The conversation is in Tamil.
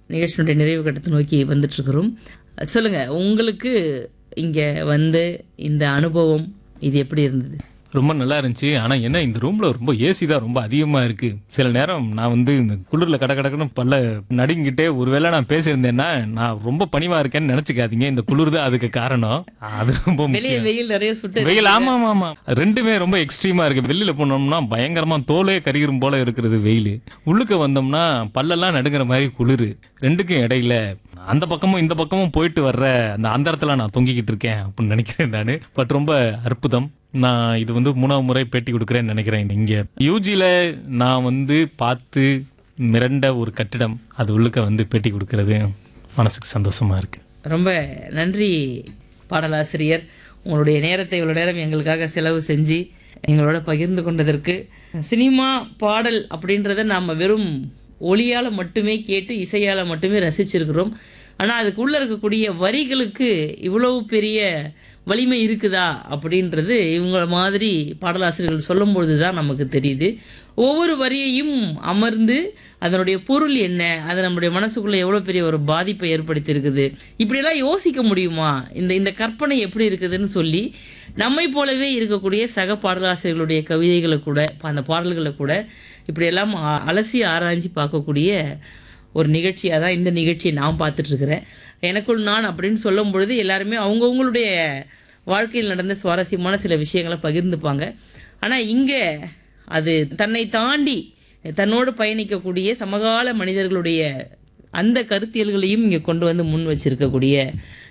நிகழ்ச்சியினுடைய நிறைவு கட்டத்தை நோக்கி வந்துட்டுருக்குறோம் சொல்லுங்கள் உங்களுக்கு இங்கே வந்து இந்த அனுபவம் இது எப்படி இருந்தது ரொம்ப நல்லா இருந்துச்சு ஆனா என்ன இந்த ரூம்ல ரொம்ப ஏசி தான் ரொம்ப அதிகமா இருக்கு சில நேரம் நான் வந்து இந்த குளிர்ல கட கடக்கணும் பல்ல நடுங்கிட்டே ஒருவேளை நான் பேசியிருந்தேன்னா நான் ரொம்ப பணிவா இருக்கேன்னு நினைச்சுக்காதீங்க இந்த குளிர் தான் அதுக்கு காரணம் அது ரொம்ப வெளியே முக்கியம் வெயில் நிறைய சுட்டு வெயில் ஆமா ஆமா ஆமா ரெண்டுமே ரொம்ப எக்ஸ்ட்ரீமா இருக்கு வெளியில போனோம்னா பயங்கரமா தோலே கரிகிரும் போல இருக்கிறது வெயில் உள்ளுக்க வந்தோம்னா பல்லெல்லாம் நடுங்கிற மாதிரி குளிர் ரெண்டுக்கும் இடையில அந்த பக்கமும் இந்த பக்கமும் போயிட்டு வர்ற அந்த அந்தரத்துல நான் தொங்கிக்கிட்டு இருக்கேன் அப்படின்னு நினைக்கிறேன் நான் பட் ரொம்ப அற்புதம் நான் இது வந்து மூணாவது முறை பேட்டி கொடுக்குறேன்னு நினைக்கிறேன் இங்க யூஜில நான் வந்து பார்த்து மிரண்ட ஒரு கட்டிடம் அது உள்ளுக்க வந்து பேட்டி கொடுக்கறது மனசுக்கு சந்தோஷமா இருக்கு ரொம்ப நன்றி பாடலாசிரியர் உங்களுடைய நேரத்தை இவ்வளோ நேரம் எங்களுக்காக செலவு செஞ்சு எங்களோட பகிர்ந்து கொண்டதற்கு சினிமா பாடல் அப்படின்றத நாம் வெறும் ஒளியால் மட்டுமே கேட்டு இசையால் மட்டுமே ரசிச்சிருக்கிறோம் ஆனால் அதுக்குள்ளே இருக்கக்கூடிய வரிகளுக்கு இவ்வளவு பெரிய வலிமை இருக்குதா அப்படின்றது இவங்கள மாதிரி பாடலாசிரியர்கள் சொல்லும்பொழுது தான் நமக்கு தெரியுது ஒவ்வொரு வரியையும் அமர்ந்து அதனுடைய பொருள் என்ன அது நம்முடைய மனசுக்குள்ள எவ்வளோ பெரிய ஒரு பாதிப்பை ஏற்படுத்தியிருக்குது இப்படியெல்லாம் யோசிக்க முடியுமா இந்த இந்த கற்பனை எப்படி இருக்குதுன்னு சொல்லி நம்மை போலவே இருக்கக்கூடிய சக பாடலாசிரியர்களுடைய கவிதைகளை கூட அந்த பாடல்களை கூட இப்படியெல்லாம் அ- அலசி ஆராய்ச்சி பார்க்கக்கூடிய ஒரு நிகழ்ச்சியாக தான் இந்த நிகழ்ச்சியை நான் பார்த்துட்ருக்கிறேன் எனக்குள் நான் அப்படின்னு சொல்லும் பொழுது எல்லாருமே அவங்கவுங்களுடைய வாழ்க்கையில் நடந்த சுவாரஸ்யமான சில விஷயங்களை பகிர்ந்துப்பாங்க ஆனால் இங்கே அது தன்னை தாண்டி தன்னோடு பயணிக்கக்கூடிய சமகால மனிதர்களுடைய அந்த கருத்தியல்களையும் இங்கே கொண்டு வந்து முன் வச்சிருக்கக்கூடிய